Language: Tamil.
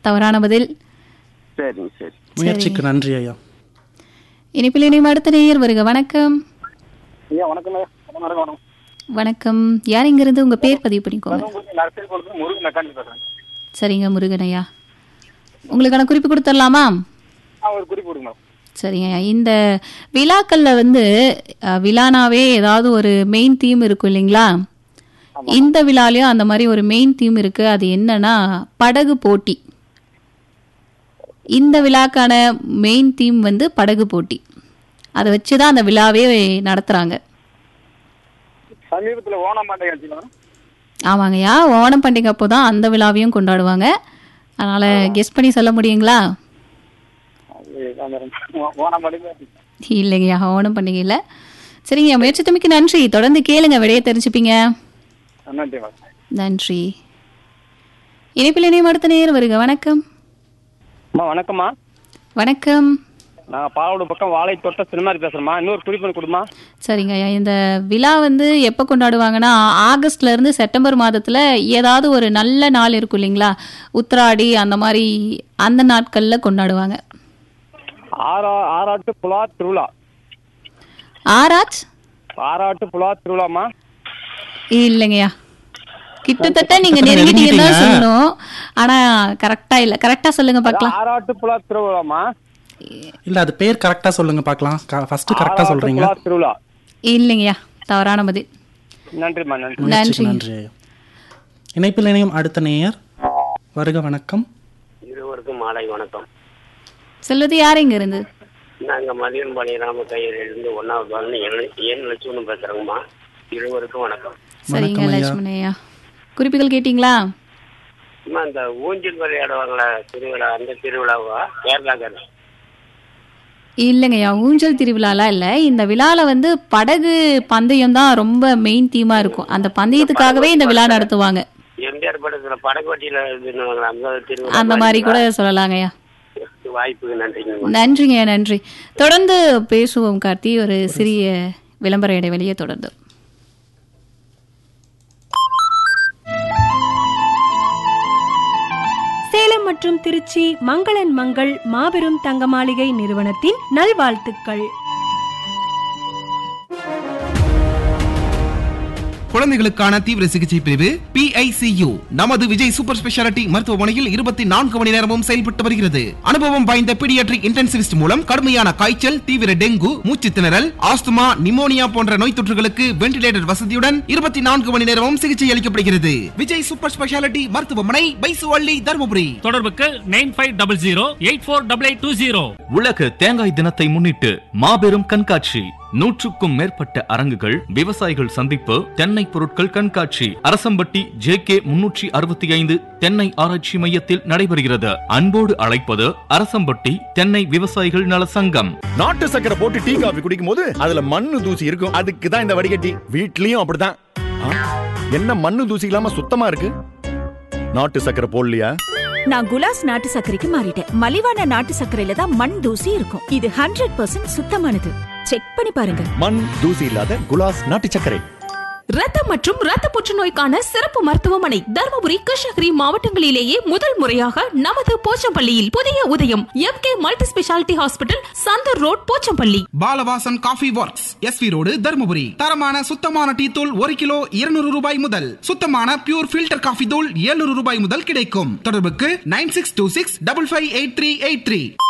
தவறான பதில் சரிங்க சரி முயற்சிக்கு நன்றி ஐயா இனிப்பில் இணையும் அடுத்த நேயர் வருக வணக்கம் ஐயா வணக்கம் வணக்கம் வணக்கம் வணக்கம் யார் இங்கிருந்து உங்க பேர் பதிவு பண்ணிக்கோங்க நர்சரி கொடுத்து முருகன் மெக்கானிக் பேசுறேன் சரிங்க முருகன் ஐயா உங்களுக்கான குறிப்பு கொடுத்துடலாமா ஆ ஒரு குறிப்பு கொடுங்க மேடம் சரிங்க ஐயா இந்த விழாக்கள்ல வந்து அஹ், விழானாவே ஏதாவது ஒரு மெயின் தீம் இருக்கும் இல்லைங்களா இந்த விழாலயும் அந்த மாதிரி ஒரு மெயின் தீம் இருக்கு அது என்னன்னா படகு போட்டி இந்த விழாக்கான மெயின் தீம் வந்து படகு போட்டி அதை வச்சு தான் அந்த விழாவே நடத்துறாங்க சமீபத்தில் ஓணம் பண்டிகை ஆச்சுங்களா மேடம் ஆமாங்கய்யா ஓணம் பண்டிகை அப்போ தான் அந்த விழாவையும் கொண்டாடுவாங்க அதனால கெஸ் பண்ணி சொல்ல முடியுங்களா அதுதான் மேடம் ஓ- ஓணம் பண்டிகை இல்லைங்கய்யா ஓணம் பண்டிகையில் சரிங்க முயற்சி துமிக்கு நன்றி தொடர்ந்து கேளுங்க விடையை தெரிஞ்சுப்பீங்க நன்றி மேடம் நன்றி இணைப்பில் இணையம் அடுத்த நேர் வருக வணக்கம் அம்மா வணக்கம்மா வணக்கம் நான் பாலோடு பக்கம் வாழை தோட்ட சினிமாரி பேசுறேம்மா இன்னொரு குறிப்பு கொடுமா சரிங்க ஐயா இந்த விழா வந்து எப்போ கொண்டாடுவாங்கன்னா ஆகஸ்ட்ல இருந்து செப்டம்பர் மாதத்துல ஏதாவது ஒரு நல்ல நாள் இருக்கும் இல்லைங்களா உத்திராடி அந்த மாதிரி அந்த நாட்கள்ல கொண்டாடுவாங்க ஆறா ஆறாட்டு புலா திருவிழா ஆராச் ஆறாட்டு புலா திருவிழாம்மா இல்லைங்கய்யா கிட்டத்தட்ட நீங்க நெருங்கிட்டீங்கன்னு தான் சொல்லணும் ஆனா கரெக்டா இல்ல கரெக்டா சொல்லுங்க பார்க்கலாம் ஆறாட்டு புலா திருவிழாம்மா இல்ல அது பேர் கரெக்டா சொல்லுங்க பார்க்கலாம் ஃபர்ஸ்ட் கரெக்டா ஆறாட்டு சொல்றீங்க புலா திருவிழா இல்லைங்கய்யா தவறான பதில் நன்றிம்மா நன்றி முயற்சிக்கு நன்றி. நன்றி ஐயா இணைப்பில் இணையும் அடுத்த நேயர் வருக வணக்கம் இருவருக்கும் மாலை வணக்கம் சொல்வது யார் இங்க இருந்து நாங்க மதியன்பாளைய ராமக்கையிலிருந்து ஒன்னாவது வாழ்ந்து ஏன் லட்சுமணன் பேசுறேங்கம்மா இருவருக்கும் வணக்கம் சரிங்க வணக்கம் ஐயா. லட்சுமண ஐயா குறிப்புகள் கேட்டீங்களா அம்மா இந்த ஊஞ்சல் விளையாடுவாங்களா திருவிழா அந்த திருவிழாவா கேரளாக்காரன் இல்லைங்கய்யா ஊஞ்சல் திருவிழாலாம் இல்ல இந்த விழால வந்து படகு பந்தயம் தான் ரொம்ப மெயின் தீமா இருக்கும் அந்த பந்தயத்துக்காகவே இந்த விழா நடத்துவாங்க எம்ஜிஆர் படத்துல படகோட்டியில இதுன்னுவாங்களா அந்த திருவிழா அந்த மாதிரி கூட சொல்லலாங்கய்யா வாய்ப்புக்கு நன்றிங்கம்மா நன்றிங்க நன்றி தொடர்ந்து பேசுவோம் கார்த்தி ஒரு சிறிய விளம்பர இடைவெளியை தொடர்ந்து சேலம் மற்றும் திருச்சி மங்களன் மங்கள் மாபெரும் தங்க மாளிகை நிறுவனத்தின் நல்வாழ்த்துக்கள் குழந்தைகளுக்கான தீவிர சிகிச்சை பிரிவு PICU நமது விஜய் சூப்பர் ஸ்பெஷாலிட்டி மருத்துவமனையில் இருபத்தி நான்கு மணி நேரமும் செயல்பட்டு வருகிறது அனுபவம் வாய்ந்த பீடியாட்ரிக் இன்டென்சிவிஸ்ட் மூலம் கடுமையான காய்ச்சல் தீவிர டெங்கு மூச்சு திணறல் ஆஸ்துமா நிமோனியா போன்ற நோய் தொற்றுகளுக்கு வென்டிலேட்டர் வசதியுடன் இருபத்தி நான்கு மணி நேரமும் சிகிச்சை அளிக்கப்படுகிறது விஜய் சூப்பர் ஸ்பெஷாலிட்டி மருத்துவமனை பைசுவள்ளி தருமபுரி தொடர்புக்கு nine five double zero eight four double eight two zero உலக தேங்காய் தினத்தை முன்னிட்டு மாபெரும் கண்காட்சி நூற்றுக்கும் மேற்பட்ட அரங்குகள் விவசாயிகள் சந்திப்பு தென்னை பொருட்கள் கண்காட்சி அரசம்பட்டி ஜே கே முன்னூற்றி அறுபத்தி ஐந்து தென்னை ஆராய்ச்சி மையத்தில் நடைபெறுகிறது அன்போடு அழைப்பது அரசம்பட்டி தென்னை விவசாயிகள் நல சங்கம் நாட்டு சக்கரை போட்டு டீ காபி குடிக்கும் போது அதுல மண்ணு தூசி இருக்கும் அதுக்கு தான் இந்த வடிகட்டி வீட்லயும் அப்படிதான் ஆ, என்ன மண்ணு தூசி இல்லாம சுத்தமா இருக்கு நாட்டு சக்கரை போடலையா நான் குலாஸ் நாட்டு சர்க்கரைக்கு மாறிட்டேன் மலிவான நாட்டு சர்க்கரையில தான் மண் தூசி இருக்கும் இது ஹண்ட்ரட் பர்சன்ட் சுத்தமானது செக் பண்ணி பாருங்க மண் தூசி இல்லாத குலாஸ் நாட்டு சர்க்கரை ரத்தம் மற்றும் ரத்த புற்றுநோய்க்கான சிறப்பு மருத்துவமனை தருமபுரி கிருஷ்ணகிரி மாவட்டங்களிலேயே முதல் முறையாக நமது போச்சம்பள்ளியில் புதிய உதயம் M K multi speciality hospital Chandar road Pochampalli Balavasan coffee works SV road Dharmapuri தரமான சுத்தமான டீ தூள் ஒரு கிலோ இருநூறு ரூபாய் முதல் சுத்தமான பியூர் ஃபில்டர் காஃபி தூள் 700 ரூபாய் முதல் கிடைக்கும் தொடர்புக்கு nine six two six double five eight three eight three